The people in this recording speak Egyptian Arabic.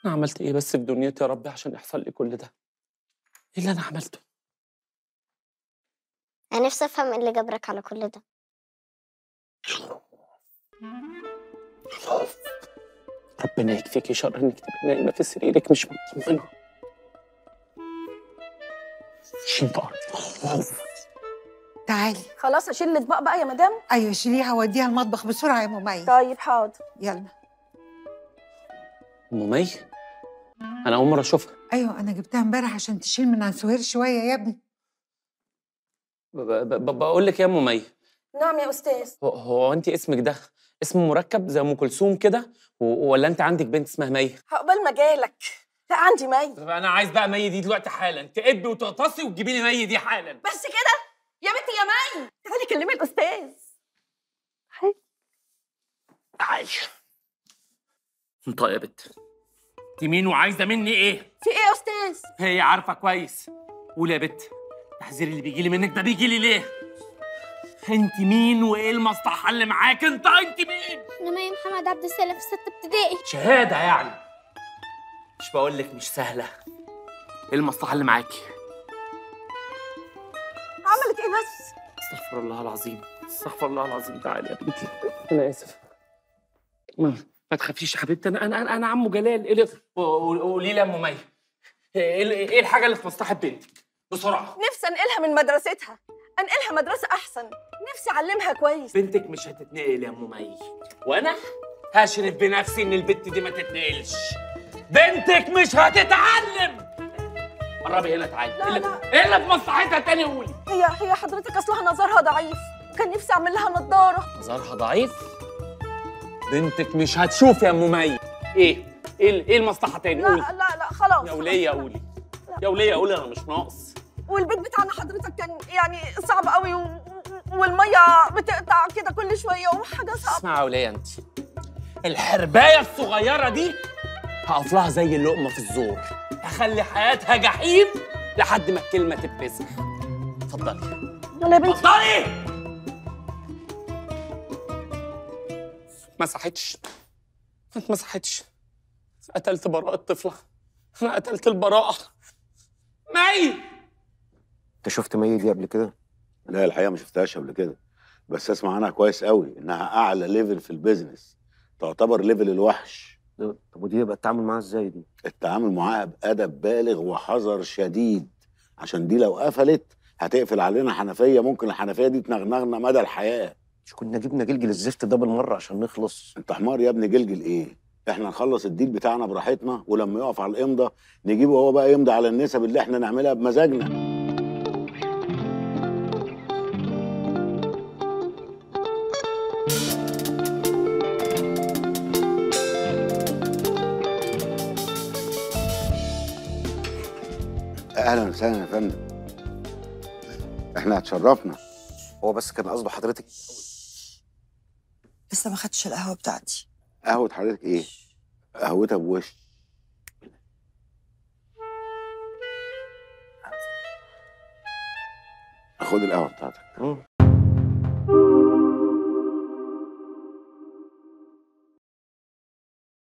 انا عملت ايه بس في دنيتي يا ربي عشان يحصل لي كل ده ايه اللي انا عملته انا نفسي افهم ايه اللي جبرك على كل ده ربنا يكفيكي شر انك تبقي نايمه في سريرك مش مطمنه شيطان تعالي خلاص اشيل الاطباق بقى يا مدام ايوه شيليها وديها المطبخ بسرعه يا مميز طيب حاضر يلا ام مي انا اول مره اشوفها ايوه انا جبتها امبارح عشان تشيل من عن سهير شويه يا ابني ب- ب- ب- بقول لك يا ام مي نعم يا استاذ هو- هو انت اسمك ده اسم مركب زي ام كلثوم كده و- ولا انت عندك بنت اسمها مي عقبال ما جالك لا عندي مي طب انا عايز بقى مي دي دلوقتي حالا تقبي وتغطسي وتجيبي لي مي دي حالا بس كده يا بنتي يا مي تعالي كلمي الاستاذ تعالي انت يا بت انت مين وعايزه مني ايه في ايه يا استاذ هي عارفه كويس قولي يا بت التحذير اللي بيجي لي منك ده بيجي لي ليه انت مين وايه المصلحه اللي معاك انت انت مين انا مي محمد عبد السلام في ستة ابتدائي شهاده يعني مش بقول لك مش سهله ايه المصلحه اللي معاكي عملت ايه بس استغفر الله العظيم استغفر الله العظيم تعالي يا بنتي انا اسف ما, ما تخافيش يا حبيبتي انا انا انا, أنا عمو جلال ايه اللي- قول- قولي لي يا ام مي ايه ايه الحاجه اللي في مصلحه بنتك بسرعه نفسي انقلها من مدرستها انقلها مدرسه احسن نفسي اعلمها كويس بنتك مش هتتنقل يا ام مي وانا هشرف بنفسي ان البت دي ما تتنقلش بنتك مش هتتعلم قربي هنا تعالي لا، إيه اللي- لا. ايه اللي في مصلحتها تاني قولي هي هي حضرتك اصلها نظرها ضعيف كان نفسي اعمل لها نظاره نظرها ضعيف بنتك مش هتشوف يا ام مي ايه ايه ايه المصلحه تاني لا قولي لا لا خلاص يا وليه قولي يا وليه قولي انا مش ناقص والبيت بتاعنا حضرتك كان يعني صعب قوي و... و- والميه بتقطع كده كل شويه وحاجه صعبه اسمعي يا وليه انت الحربايه الصغيره دي هقف لها زي اللقمه في الزور هخلي حياتها جحيم لحد ما الكلمه تتمسح اتفضلي يلا يا بنتي اتفضلي مسحتش ما اتمسحتش قتلت براءة طفلة أنا قتلت البراءة مي انت شفت مي دي قبل كده؟ لا الحقيقه ما شفتهاش قبل كده بس اسمع عنها كويس قوي انها اعلى ليفل في البيزنس تعتبر ليفل الوحش طب ودي يبقى التعامل معاها ازاي دي؟ التعامل معاها بادب بالغ وحذر شديد عشان دي لو قفلت هتقفل علينا حنفيه ممكن الحنفيه دي تنغنغنا مدى الحياه مش كنا جبنا جلجل الزفت ده بالمره عشان نخلص انت حمار يا ابني جلجل ايه احنا نخلص الديل بتاعنا براحتنا ولما يقف على الامضه نجيبه هو بقى يمضي على النسب اللي احنا نعملها بمزاجنا اهلا وسهلا يا فندم احنا اتشرفنا هو بس كان قصده حضرتك لسه ما خدتش القهوه بتاعتي قهوه حضرتك ايه قهوتها بوش خد القهوه بتاعتك مم.